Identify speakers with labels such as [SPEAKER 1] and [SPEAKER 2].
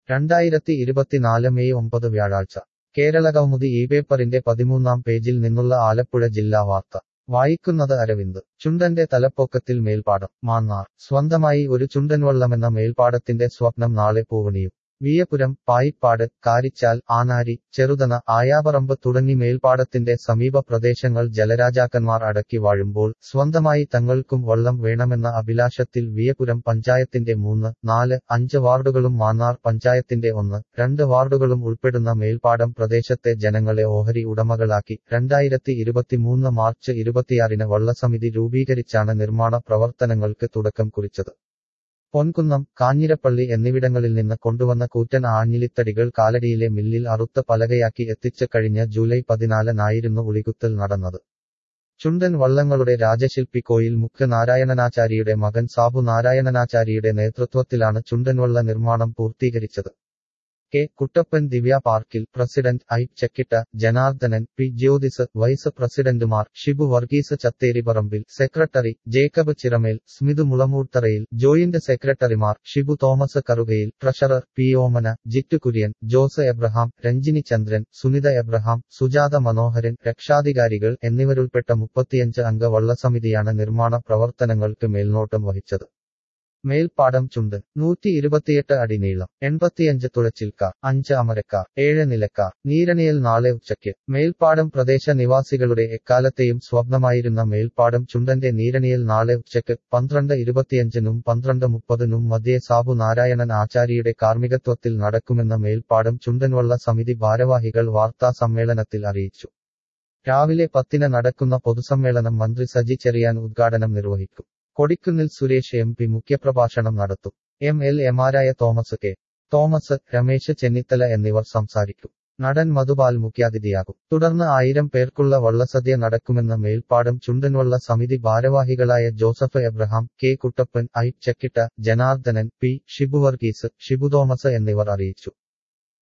[SPEAKER 1] രണ്ടായിരത്തി ഇരുപത്തിനാല് മെയ് ഒമ്പത് വ്യാഴാഴ്ച കേരളകൗമുദി ഈ പേപ്പറിന്റെ പതിമൂന്നാം പേജിൽ നിന്നുള്ള ആലപ്പുഴ ജില്ലാ വാർത്ത വായിക്കുന്നത് അരവിന്ദ് ചുണ്ടന്റെ തലപ്പൊക്കത്തിൽ മേൽപ്പാടം മാന്നാർ സ്വന്തമായി ഒരു ചുണ്ടൻവള്ളമെന്ന മേൽപ്പാടത്തിന്റെ സ്വപ്നം നാളെ പൂവണിയും വിയപുരം പായിപ്പാട് കാരിച്ചാൽ ആനാരി ചെറുതന ആയാപറമ്പ് തുടങ്ങി മേൽപ്പാടത്തിന്റെ സമീപ പ്രദേശങ്ങൾ ജലരാജാക്കന്മാർ അടക്കി വാഴുമ്പോൾ സ്വന്തമായി തങ്ങൾക്കും വള്ളം വേണമെന്ന അഭിലാഷത്തിൽ വിയപുരം പഞ്ചായത്തിന്റെ മൂന്ന് നാല് അഞ്ച് വാർഡുകളും മാന്നാർ പഞ്ചായത്തിന്റെ ഒന്ന് രണ്ട് വാർഡുകളും ഉൾപ്പെടുന്ന മേൽപ്പാടം പ്രദേശത്തെ ജനങ്ങളെ ഓഹരി ഉടമകളാക്കി രണ്ടായിരത്തി ഇരുപത്തിമൂന്ന് മാർച്ച് ഇരുപത്തിയാറിന് വള്ളസമിതി രൂപീകരിച്ചാണ് നിർമ്മാണ പ്രവർത്തനങ്ങൾക്ക് തുടക്കം കുറിച്ചത് പൊൻകുന്നം കാഞ്ഞിരപ്പള്ളി എന്നിവിടങ്ങളിൽ നിന്ന് കൊണ്ടുവന്ന കൂറ്റൻ ആഞ്ഞിലിത്തടികൾ കാലടിയിലെ മില്ലിൽ അറുത്ത പലകയാക്കി എത്തിച്ച കഴിഞ്ഞ ജൂലൈ പതിനാലിനായിരുന്നു ഉളികുത്തൽ നടന്നത് ചുണ്ടൻ വള്ളങ്ങളുടെ രാജശില്പി കോയിൽ മുഖ്യ നാരായണനാചാരിയുടെ മകൻ സാബു നാരായണനാചാരിയുടെ നേതൃത്വത്തിലാണ് ചുണ്ടൻവള്ള നിർമ്മാണം പൂർത്തീകരിച്ചത് കെ കുട്ടപ്പൻ ദിവ്യ പാർക്കിൽ president I Chekkitta Janardhanan P Jyothis vice പ്രസിഡന്റുമാർ ഷിബു വർഗീസ് ചത്തേരിപ്പറമ്പിൽ സെക്രട്ടറി ജേക്കബ് ചിറമേൽ സ്മിതു മുളമൂട്ടറയിൽ ജോയിന്റ് സെക്രട്ടറിമാർ ഷിബു തോമസ് കറുകയിൽ ട്രഷറർ പി ഓമന ജിറ്റു കുര്യൻ ജോസ് എബ്രഹാം രഞ്ജിനി ചന്ദ്രൻ സുനിത എബ്രഹാം സുജാത മനോഹരൻ രക്ഷാധികാരികൾ എന്നിവരുൾപ്പെട്ട മുപ്പത്തിയഞ്ച് അംഗ വള്ളസമിതിയാണ് നിർമ്മാണ പ്രവർത്തനങ്ങൾക്ക് മേൽനോട്ടം വഹിച്ചത് മേൽപ്പാടം ചുണ്ട് നൂറ്റി ഇരുപത്തിയെട്ട് അടി നീളം എൺപത്തിയഞ്ച് തുഴച്ചിൽക്കാർ അഞ്ച് അമരക്കാർ ഏഴ് നിലക്കാർ നീരണിയൽ നാളെ ഉച്ചയ്ക്ക് മേൽപ്പാടം പ്രദേശ നിവാസികളുടെ എക്കാലത്തെയും സ്വപ്നമായിരുന്ന മേൽപ്പാടം ചുണ്ടന്റെ നീരണിയൽ നാളെ ഉച്ചയ്ക്ക് പന്ത്രണ്ട് ഇരുപത്തിയഞ്ചിനും പന്ത്രണ്ട് മുപ്പതിനും മധ്യേ സാബു നാരായണൻ ആചാര്യയുടെ കാർമ്മികത്വത്തിൽ നടക്കുമെന്ന മേൽപ്പാടം ചുണ്ടൻവള്ള സമിതി ഭാരവാഹികൾ വാർത്താ സമ്മേളനത്തിൽ അറിയിച്ചു രാവിലെ പത്തിന് നടക്കുന്ന പൊതുസമ്മേളനം മന്ത്രി സജി ചെറിയാൻ ഉദ്ഘാടനം നിർവഹിക്കും കൊടിക്കുന്നിൽ സുരേഷ് എം പി മുഖ്യപ്രഭാഷണം നടത്തും എം എൽ എമാരായ തോമസ് കെ തോമസ് രമേശ് ചെന്നിത്തല എന്നിവർ സംസാരിക്കും നടൻ മധുപാൽ മുഖ്യാതിഥിയാകും തുടർന്ന് ആയിരം പേർക്കുള്ള വള്ളസദ്യ നടക്കുമെന്ന് മേൽപ്പാടം ചുണ്ടൻവള്ള സമിതി ഭാരവാഹികളായ Joseph Abraham K Kuttappan I Chekkitta Janardhanan P Shibu Varghese Shibu Thomas എന്നിവർ അറിയിച്ചു